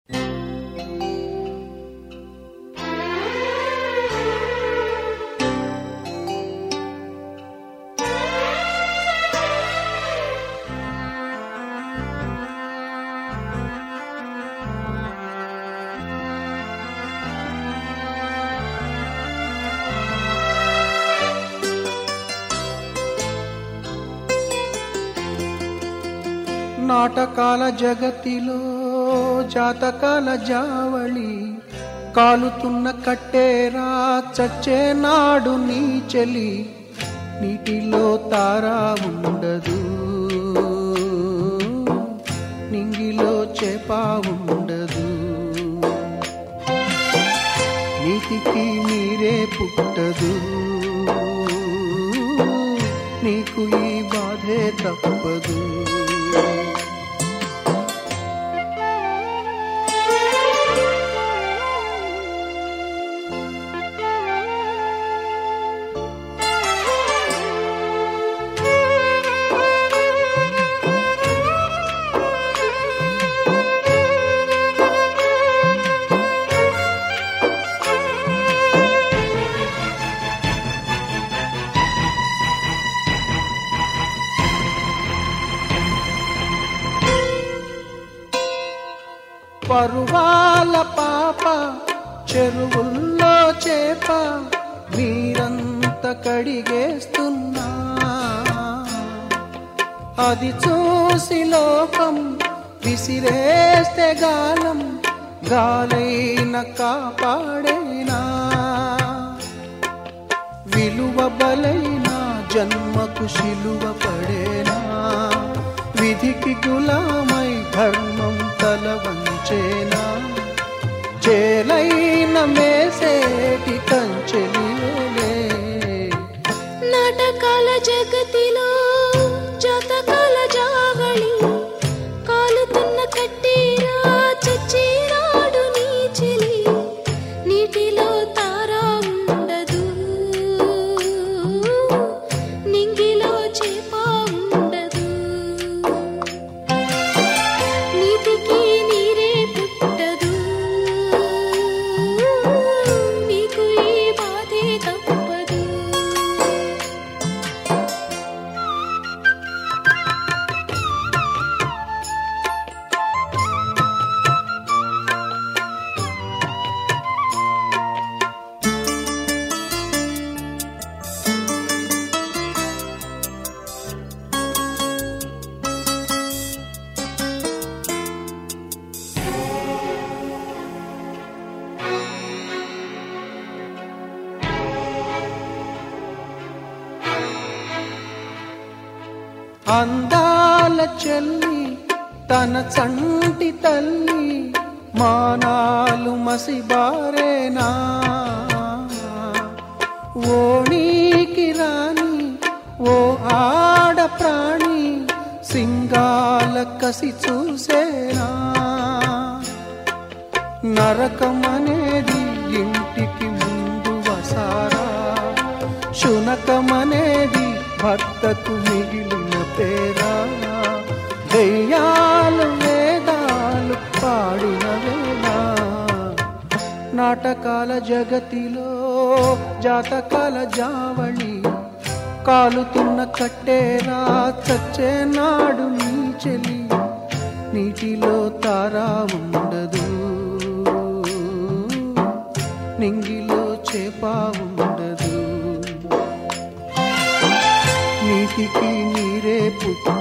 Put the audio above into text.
నాటకాల జగతిలో జాతకాల జావళి కాలుతున్న కట్టేరా చచ్చే నాడు నీ చెలి నీటిలో తారా ఉండదు నింగిలో చేప ఉండదు నీతికి నీరే పుట్టదు నీకు ఈ బాధే తప్పదు పరువాల పాప చెరువుల్లో చేప మీరంత కడిగేస్తున్నా అది చూసి లోకం విసిరేస్తే గాలం గాలైన కాపాడేనా విలువ బలైన జన్మకు శిలువ పడేనా విధికి గులామై ధర్మం తల వంచేనా చేలైన మేసేటి కంచెలియలే నాటకాల జగతిలో జాతకాల జావళి కాలుతున్న కట్టేరా చచ్చేరాడు నీ చెలి నీటిలో తారా ఉండదు నింగిలో చేప ఉండదు నీతికి నీరే పుట్టదు నీకు ఈ బాధే తప్పదు అందాల చెల్లి తన చంటి తల్లి మానాలు మసిబారేనా ఓణీకి రాని ఓ ఆడ ప్రాణి సింగాల కసి చూసేనా నరకమనేది ఇంటికి ముందు వసారా శునకమనేది భర్తకు మిగిలిన పేరా దెయ్యాలు వేదాలు పాడిన వేళ నాటకాల జగతిలో జాతకాల జావళి కాలుతున్న కట్టేరా చచ్చే నాడు నీ చెలి నీటిలో తారా ఉండదు నింగిలో చేప ఉండదు నీటికి నీరే పుట్ట